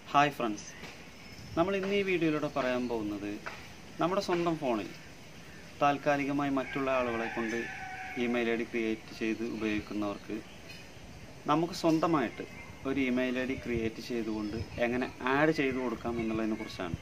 hi friends നമ്മൾ ഇന്ന് ഈ വീഡിയോയിലൂടെ പറയാൻ പോകുന്നത് നമ്മുടെ സ്വന്തം ഫോണിൽ താൽക്കാലികമായി മറ്റുള്ള ആളുകളെ കൊണ്ട് ഇമെയിൽ ഐ ഡി ക്രിയേറ്റ് ചെയ്ത് ഉപയോഗിക്കുന്നവർക്ക് നമുക്ക് സ്വന്തമായിട്ട് ഒരു ഇമെയിൽ ഐ ഡി ക്രിയേറ്റ് ചെയ്തുകൊണ്ട് എങ്ങനെ ആഡ് ചെയ്ത് കൊടുക്കാം എന്നുള്ളതിനെ കുറിച്ചാണ്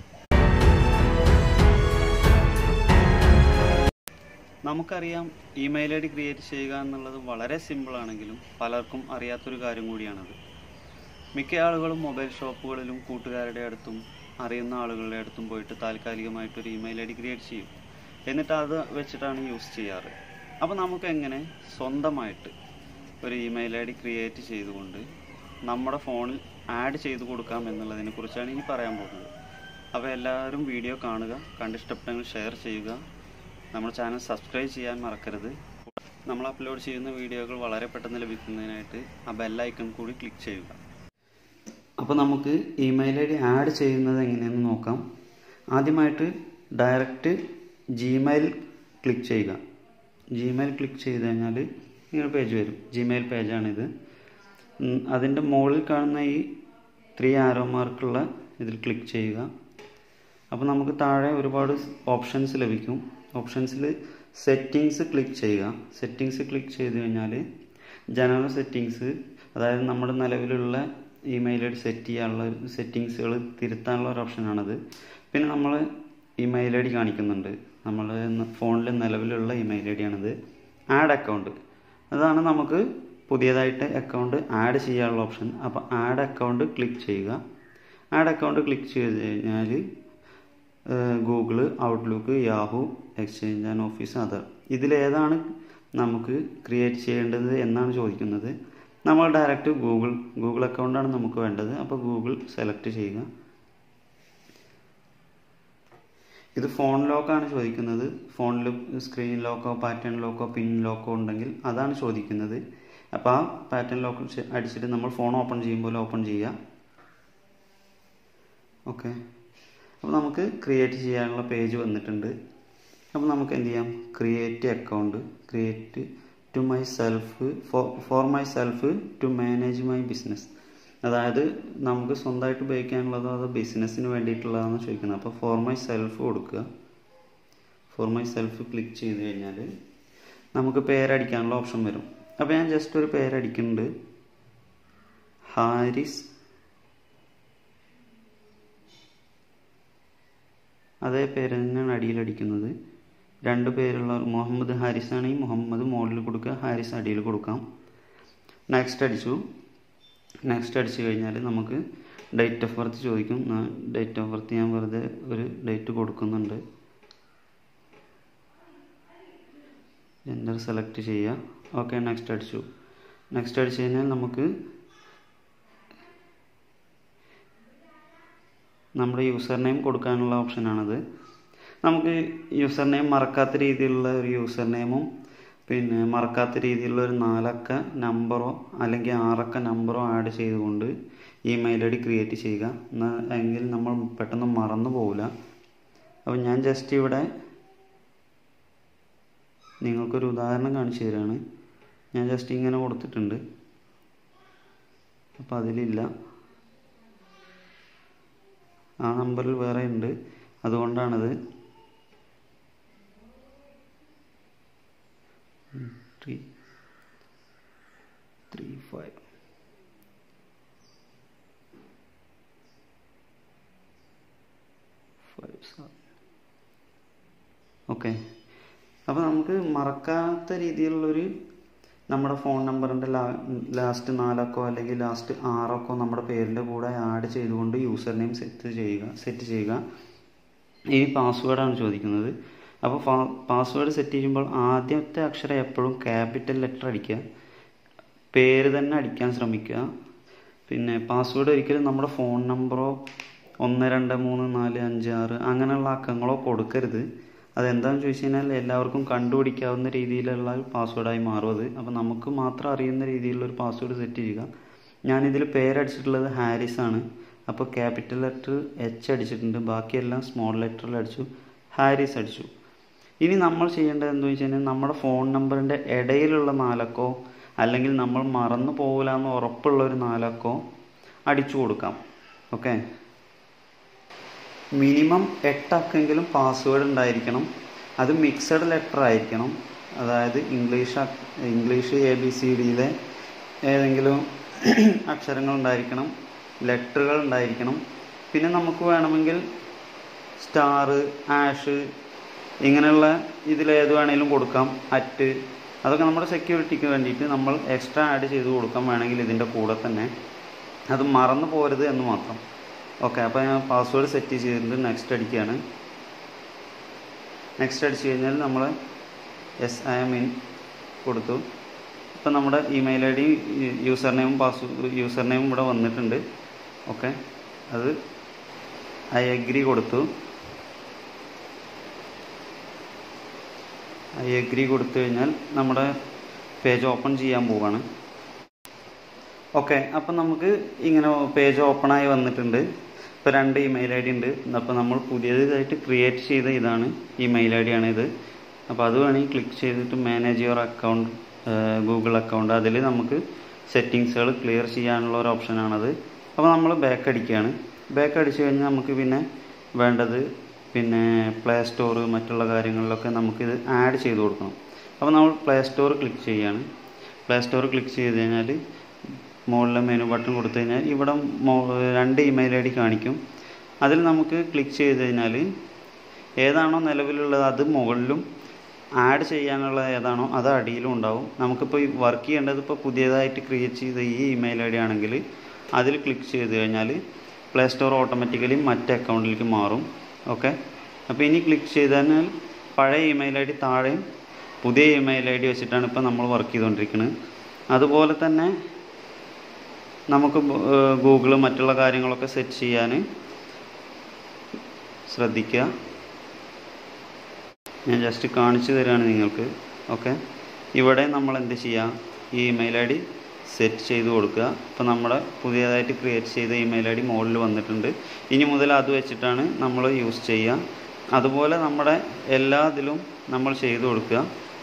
നമുക്കറിയാം ഇമെയിൽ ഐ ഡി ക്രിയേറ്റ് ചെയ്യുക എന്നുള്ളത് വളരെ സിമ്പിൾ ആണെങ്കിലും പലർക്കും അറിയാത്തൊരു കാര്യം കൂടിയാണത് മിക്ക ആളുകളും മൊബൈൽ ഷോപ്പുകളിലും കൂട്ടുകാരുടെ അടുത്തും അറിയുന്ന ആളുകളുടെ അടുത്തും പോയിട്ട് താൽക്കാലികമായിട്ട് ഒരു ഇമെയിൽ ഐ ഡി ക്രിയേറ്റ് ചെയ്യും എന്നിട്ട് അത് വെച്ചിട്ടാണ് യൂസ് ചെയ്യാറ് അപ്പോൾ നമുക്ക് എങ്ങനെ സ്വന്തമായിട്ട് ഒരു ഇമെയിൽ ഐ ഡി ക്രിയേറ്റ് ചെയ്തുകൊണ്ട് നമ്മുടെ ഫോണിൽ ആഡ് ചെയ്ത് കൊടുക്കാം എന്നുള്ളതിനെ കുറിച്ചാണ് ഇനി പറയാൻ പോകുന്നത് അപ്പോൾ എല്ലാവരും വീഡിയോ കാണുക കണ്ടിഷ്ടപ്പെട്ടെങ്കിൽ ഷെയർ ചെയ്യുക നമ്മുടെ ചാനൽ സബ്സ്ക്രൈബ് ചെയ്യാൻ മറക്കരുത് നമ്മൾ അപ്ലോഡ് ചെയ്യുന്ന വീഡിയോകൾ വളരെ പെട്ടെന്ന് ലഭിക്കുന്നതിനായിട്ട് ആ ബെല്ലൈക്കൺ കൂടി ക്ലിക്ക് ചെയ്യുക അപ്പോൾ നമുക്ക് ഇമെയിൽ ഐ ഡി ആഡ് ചെയ്യുന്നത് എങ്ങനെയെന്ന് നോക്കാം ആദ്യമായിട്ട് ഡയറക്റ്റ് ജിമെയിൽ ക്ലിക്ക് ചെയ്യുക ജിമെയിൽ ക്ലിക്ക് ചെയ്ത് കഴിഞ്ഞാൽ ഇങ്ങനെ പേജ് വരും ജിമെയിൽ പേജാണിത് അതിൻ്റെ മുകളിൽ കാണുന്ന ഈ ത്രീ ആരോ മാർക്കുള്ള ഇതിൽ ക്ലിക്ക് ചെയ്യുക അപ്പോൾ നമുക്ക് താഴെ ഒരുപാട് ഓപ്ഷൻസ് ലഭിക്കും ഓപ്ഷൻസിൽ സെറ്റിങ്സ് ക്ലിക്ക് ചെയ്യുക സെറ്റിങ്സ് ക്ലിക്ക് ചെയ്ത് കഴിഞ്ഞാൽ ജനറൽ സെറ്റിങ്സ് അതായത് നമ്മുടെ നിലവിലുള്ള ഇമെയിൽ ഐ ഡി സെറ്റ് ചെയ്യാനുള്ള സെറ്റിങ്സുകൾ തിരുത്താനുള്ള ഒരു ഓപ്ഷനാണത് പിന്നെ നമ്മൾ ഇമെയിൽ ഐ ഡി കാണിക്കുന്നുണ്ട് നമ്മൾ ഫോണിൽ നിലവിലുള്ള ഇമെയിൽ ഐ ഡി ആണിത് ആഡ് അക്കൗണ്ട് അതാണ് നമുക്ക് പുതിയതായിട്ട് അക്കൗണ്ട് ആഡ് ചെയ്യാനുള്ള ഓപ്ഷൻ അപ്പോൾ ആഡ് അക്കൗണ്ട് ക്ലിക്ക് ചെയ്യുക ആഡ് അക്കൗണ്ട് ക്ലിക്ക് ചെയ്ത് കഴിഞ്ഞാൽ Google Outlook Yahoo exchange and office other ഇതിലേതാണ് നമുക്ക് ക്രിയേറ്റ് ചെയ്യേണ്ടത് എന്നാണ് ചോദിക്കുന്നത് നമ്മൾ ഡയറക്റ്റ് ഗൂഗിൾ ഗൂഗിൾ അക്കൗണ്ടാണ് നമുക്ക് വേണ്ടത് അപ്പോൾ ഗൂഗിൾ സെലക്ട് ചെയ്യുക ഇത് ഫോൺ ലോക്കാണ് ചോദിക്കുന്നത് ഫോണിൽ സ്ക്രീൻ ലോക്കോ പാറ്റേൺ ലോക്കോ പിൻ ലോക്കോ ഉണ്ടെങ്കിൽ അതാണ് ചോദിക്കുന്നത് അപ്പോൾ ആ പാറ്റേൺ ലോക്ക് അടിച്ചിട്ട് നമ്മൾ ഫോൺ ഓപ്പൺ ചെയ്യുമ്പോൾ ഓപ്പൺ ചെയ്യുക ഓക്കെ അപ്പോൾ നമുക്ക് ക്രിയേറ്റ് ചെയ്യാനുള്ള പേജ് വന്നിട്ടുണ്ട് അപ്പോൾ നമുക്ക് എന്ത് ചെയ്യാം create account create to myself for for myself to manage my business അതായത് നമുക്ക് സ്വന്തമായിട്ട് ഉപയോഗിക്കാനുള്ളതോ അതോ ബിസിനസ്സിന് വേണ്ടിയിട്ടുള്ളതാണെന്ന് ചോദിക്കുന്നത് അപ്പോൾ ഫോർ മൈ സെൽഫ് കൊടുക്കുക ഫോർ മൈ സെൽഫ് ക്ലിക്ക് ചെയ്ത് കഴിഞ്ഞാൽ നമുക്ക് പേരടിക്കാനുള്ള ഓപ്ഷൻ വരും അപ്പോൾ ഞാൻ ജസ്റ്റ് ഒരു പേരടിക്കുന്നുണ്ട് ഹാരിസ് അതേ പേര് തന്നെയാണ് അടിയിലടിക്കുന്നത് രണ്ട് പേരുള്ള മുഹമ്മദ് ഹാരിസ് ആണെങ്കിൽ മുഹമ്മദ് മുകളിൽ കൊടുക്കുക ഹാരിസ് അടിയിൽ കൊടുക്കാം നെക്സ്റ്റ് അടിച്ചു നെക്സ്റ്റ് അടിച്ചു കഴിഞ്ഞാൽ നമുക്ക് ഡേറ്റ് ഓഫ് ബർത്ത് ചോദിക്കും ഡേറ്റ് ഓഫ് ബർത്ത് ഞാൻ വെറുതെ ഒരു ഡേറ്റ് കൊടുക്കുന്നുണ്ട് ജെൻഡർ സെലക്ട് ചെയ്യുക ഓക്കെ നെക്സ്റ്റ് അടിച്ചു നെക്സ്റ്റ് അടിച്ചു കഴിഞ്ഞാൽ നമുക്ക് നമ്മുടെ യൂസർ നെയിം കൊടുക്കാനുള്ള ഓപ്ഷനാണത് നമുക്ക് യൂസർ നെയിം മറക്കാത്ത രീതിയിലുള്ള ഒരു യൂസർ നെയിമും പിന്നെ മറക്കാത്ത രീതിയിലുള്ള ഒരു നാലക്ക നമ്പറോ അല്ലെങ്കിൽ ആറക്ക നമ്പറോ ആഡ് ചെയ്തുകൊണ്ട് ഇമെയിൽ ഐ ഡി ക്രിയേറ്റ് ചെയ്യുക എങ്കിൽ നമ്മൾ പെട്ടെന്ന് മറന്നു പോവില്ല അപ്പോൾ ഞാൻ ജസ്റ്റ് ഇവിടെ നിങ്ങൾക്കൊരു ഉദാഹരണം കാണിച്ചു തരാണ് ഞാൻ ജസ്റ്റ് ഇങ്ങനെ കൊടുത്തിട്ടുണ്ട് അപ്പോൾ അതിലില്ല ആ നമ്പറിൽ വേറെ ഉണ്ട് അതുകൊണ്ടാണത് three three five five seven okay അപ്പോൾ നമുക്ക് മറക്കാത്ത രീതിയിലുള്ളൊരു നമ്മുടെ ഫോൺ നമ്പറിൻ്റെ ലാ ലാസ്റ്റ് നാലക്കോ അല്ലെങ്കിൽ ലാസ്റ്റ് ആറൊക്കോ നമ്മുടെ പേരിൻ്റെ കൂടെ ആഡ് ചെയ്തുകൊണ്ട് യൂസർ നെയിം സെറ്റ് ചെയ്യുക സെറ്റ് ചെയ്യുക ഇനി പാസ്വേഡാണ് ചോദിക്കുന്നത് അപ്പോൾ പാസ്വേഡ് സെറ്റ് ചെയ്യുമ്പോൾ ആദ്യത്തെ അക്ഷരം എപ്പോഴും ക്യാപിറ്റൽ ലെറ്റർ അടിക്കുക പേര് തന്നെ അടിക്കാൻ ശ്രമിക്കുക പിന്നെ പാസ്വേഡ് ഒരിക്കലും നമ്മുടെ ഫോൺ നമ്പറോ ഒന്ന് രണ്ട് മൂന്ന് നാല് അഞ്ച് ആറ് അങ്ങനെയുള്ള അക്കങ്ങളോ കൊടുക്കരുത് അതെന്താണെന്ന് ചോദിച്ചു കഴിഞ്ഞാൽ എല്ലാവർക്കും കണ്ടുപിടിക്കാവുന്ന രീതിയിലുള്ള ഒരു പാസ്വേഡായി മാറും അത് അപ്പോൾ നമുക്ക് മാത്രം അറിയുന്ന രീതിയിലുള്ള ഒരു പാസ്വേഡ് സെറ്റ് ചെയ്യുക ഞാനിതിൽ പേരടിച്ചിട്ടുള്ളത് ഹാരിസ് ആണ് അപ്പോൾ ക്യാപിറ്റൽ ലെറ്റർ എച്ച് അടിച്ചിട്ടുണ്ട് ബാക്കിയെല്ലാം സ്മോൾ ലെറ്ററിൽ അടിച്ചു ഹാരിസ് അടിച്ചു ഇനി നമ്മൾ ചെയ്യേണ്ടത് എന്താ വെച്ച് കഴിഞ്ഞാൽ നമ്മുടെ ഫോൺ നമ്പറിൻ്റെ ഇടയിലുള്ള നാലക്കോ അല്ലെങ്കിൽ നമ്മൾ മറന്നു പോകില്ല എന്ന് ഉറപ്പുള്ള ഒരു നാലക്കോ അടിച്ചു കൊടുക്കാം ഓക്കെ മിനിമം എട്ടക്കെങ്കിലും പാസ്വേഡ് ഉണ്ടായിരിക്കണം അത് മിക്സഡ് ലെറ്റർ ആയിരിക്കണം അതായത് ഇംഗ്ലീഷ് അ- ഇംഗ്ലീഷ് എ ബി സി ഡിയിലെ ഏതെങ്കിലും അക്ഷരങ്ങൾ ഉണ്ടായിരിക്കണം ലെറ്ററുകൾ ഉണ്ടായിരിക്കണം പിന്നെ നമുക്ക് വേണമെങ്കിൽ സ്റ്റാർ ആഷ് ഇങ്ങനെയുള്ള ഇതിലേത് വേണമെങ്കിലും കൊടുക്കാം അറ്റ് അതൊക്കെ നമ്മുടെ സെക്യൂരിറ്റിക്ക് വേണ്ടിയിട്ട് നമ്മൾ എക്സ്ട്രാ ആഡ് ചെയ്ത് കൊടുക്കാം വേണമെങ്കിൽ ഇതിൻ്റെ കൂടെ തന്നെ അത് മറന്നു പോരുത് എന്ന് മാത്രം ഓക്കെ അപ്പോൾ ഞാൻ പാസ്വേഡ് സെറ്റ് ചെയ്തിട്ട് നെക്സ്റ്റ് അടിക്കുകയാണ് നെക്സ്റ്റ് അടിച്ചു കഴിഞ്ഞാൽ നമ്മൾ എസ് ഐ എം ഇൻ കൊടുത്തു ഇപ്പം നമ്മുടെ ഇമെയിൽ ഐ ഡി യൂസർ നെയിമും പാസ് യൂസർ നെയിമും ഇവിടെ വന്നിട്ടുണ്ട് ഓക്കെ അത് ഐ അഗ്രി കൊടുത്തു ഐ അഗ്രി കൊടുത്തു കഴിഞ്ഞാൽ നമ്മുടെ പേജ് ഓപ്പൺ ചെയ്യാൻ പോവാണ് ഓക്കെ അപ്പം നമുക്ക് ഇങ്ങനെ പേജ് ഓപ്പണായി വന്നിട്ടുണ്ട് ഇപ്പോൾ രണ്ട് ഇമെയിൽ ഐ ഡി ഉണ്ട് അപ്പോൾ നമ്മൾ പുതിയതായിട്ട് ക്രിയേറ്റ് ചെയ്ത ഇതാണ് ഇമെയിൽ ഐ ഡി ആണ് ഇത് അപ്പോൾ അത് വേണമെങ്കിൽ ക്ലിക്ക് ചെയ്തിട്ട് manage your account Google account അതിൽ നമുക്ക് സെറ്റിങ്സുകൾ ക്ലിയർ ചെയ്യാനുള്ള ഒരു ഓപ്ഷനാണത് അപ്പോൾ നമ്മൾ ബാക്ക് അടിക്കുകയാണ് ബാക്ക് അടിച്ചു കഴിഞ്ഞാൽ നമുക്ക് പിന്നെ വേണ്ടത് പിന്നെ പ്ലേ സ്റ്റോർ മറ്റുള്ള കാര്യങ്ങളിലൊക്കെ നമുക്കിത് ആഡ് ചെയ്ത് കൊടുക്കണം അപ്പോൾ നമ്മൾ പ്ലേ സ്റ്റോർ ക്ലിക്ക് ചെയ്യുകയാണ് പ്ലേ സ്റ്റോർ ക്ലിക്ക് ചെയ്ത് കഴിഞ്ഞാൽ മുകളിലെ മെനു ബട്ടൺ കൊടുത്തു കഴിഞ്ഞാൽ ഇവിടെ മോ- രണ്ട് ഇമെയിൽ ഐ ഡി കാണിക്കും അതിൽ നമുക്ക് ക്ലിക്ക് ചെയ്ത് കഴിഞ്ഞാൽ ഏതാണോ നിലവിലുള്ളത് അത് മുകളിലും ആഡ് ചെയ്യാനുള്ള ഏതാണോ അത് അടിയിലും ഉണ്ടാവും നമുക്കിപ്പോൾ ഈ വർക്ക് ചെയ്യേണ്ടത് ഇപ്പോൾ പുതിയതായിട്ട് ക്രിയേറ്റ് ചെയ്ത ഈ ഇമെയിൽ ഐ ഡി ആണെങ്കിൽ അതിൽ ക്ലിക്ക് ചെയ്ത് കഴിഞ്ഞാൽ പ്ലേ സ്റ്റോർ ഓട്ടോമാറ്റിക്കലി മറ്റേ അക്കൗണ്ടിലേക്ക് മാറും ഓക്കെ അപ്പോൾ ഇനി ക്ലിക്ക് ചെയ്ത് കഴിഞ്ഞാൽ പഴയ ഇമെയിൽ ഐ ഡി താഴെയും പുതിയ ഇമെയിൽ ഐ ഡി വെച്ചിട്ടാണ് ഇപ്പോൾ നമ്മൾ വർക്ക് ചെയ്തുകൊണ്ടിരിക്കുന്നത് അതുപോലെ തന്നെ നമുക്ക് ഗൂഗിൾ മറ്റുള്ള കാര്യങ്ങളൊക്കെ സെറ്റ് ചെയ്യാൻ ശ്രദ്ധിക്കുക ഞാൻ ജസ്റ്റ് കാണിച്ചു തരാണ് നിങ്ങൾക്ക് ഓക്കെ ഇവിടെ നമ്മൾ എന്ത് ചെയ്യുക ഈ ഇമെയിൽ ഐ ഡി സെറ്റ് ചെയ്ത് കൊടുക്കുക അപ്പോൾ നമ്മുടെ പുതിയതായിട്ട് ക്രിയേറ്റ് ചെയ്ത ഇമെയിൽ ഐ ഡി മുകളിൽ വന്നിട്ടുണ്ട് ഇനി മുതൽ അത് വെച്ചിട്ടാണ് നമ്മൾ യൂസ് ചെയ്യുക അതുപോലെ നമ്മുടെ എല്ലാ ഇതിലും നമ്മൾ ചെയ്തു കൊടുക്കുക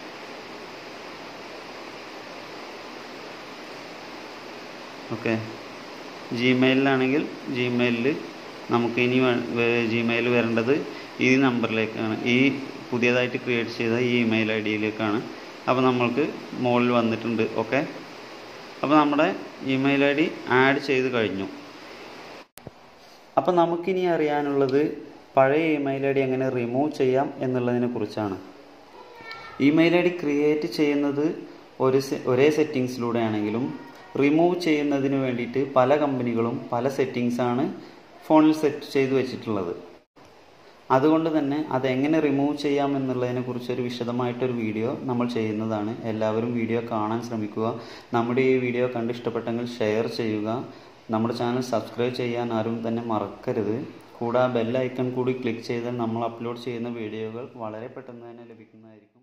ഓക്കെ ജിമെയിലിലാണെങ്കിൽ ജിമെയിലിൽ നമുക്ക് ഇനി ജിമെയിൽ വരേണ്ടത് ഈ നമ്പറിലേക്കാണ് ഈ പുതിയതായിട്ട് ക്രിയേറ്റ് ചെയ്ത ഈ ഇമെയിൽ ഐ ഡിയിലേക്കാണ് അപ്പോൾ നമ്മൾക്ക് മുകളിൽ വന്നിട്ടുണ്ട് ഓക്കെ അപ്പോൾ നമ്മുടെ ഇമെയിൽ ഐ ഡി ആഡ് ചെയ്ത് കഴിഞ്ഞു അപ്പോൾ നമുക്കിനി അറിയാനുള്ളത് പഴയ ഇമെയിൽ ഐ ഡി എങ്ങനെ റിമൂവ് ചെയ്യാം എന്നുള്ളതിനെ കുറിച്ചാണ് ഇമെയിൽ ഐ ഡി ക്രിയേറ്റ് ചെയ്യുന്നത് ഒരു സെ- ഒരേ സെറ്റിങ്സിലൂടെ ആണെങ്കിലും റിമൂവ് ചെയ്യുന്നതിന് വേണ്ടിയിട്ട് പല കമ്പനികളും പല സെറ്റിങ്സാണ് ഫോണിൽ സെറ്റ് ചെയ്ത് വെച്ചിട്ടുള്ളത് അതുകൊണ്ട് തന്നെ അതെങ്ങനെ റിമൂവ് ചെയ്യാം എന്നുള്ളതിനെ കുറിച്ചൊരു വിശദമായിട്ടൊരു വീഡിയോ നമ്മൾ ചെയ്യുന്നതാണ് എല്ലാവരും വീഡിയോ കാണാൻ ശ്രമിക്കുക നമ്മുടെ ഈ വീഡിയോ കണ്ട് ഇഷ്ടപ്പെട്ടെങ്കിൽ ഷെയർ ചെയ്യുക നമ്മുടെ ചാനൽ സബ്സ്ക്രൈബ് ചെയ്യാൻ ആരും തന്നെ മറക്കരുത് കൂടാതെ ബെൽ ഐക്കൺ കൂടി ക്ലിക്ക് ചെയ്താൽ നമ്മൾ അപ്ലോഡ് ചെയ്യുന്ന വീഡിയോകൾ വളരെ പെട്ടെന്ന് തന്നെ ലഭിക്കുന്നതായിരിക്കും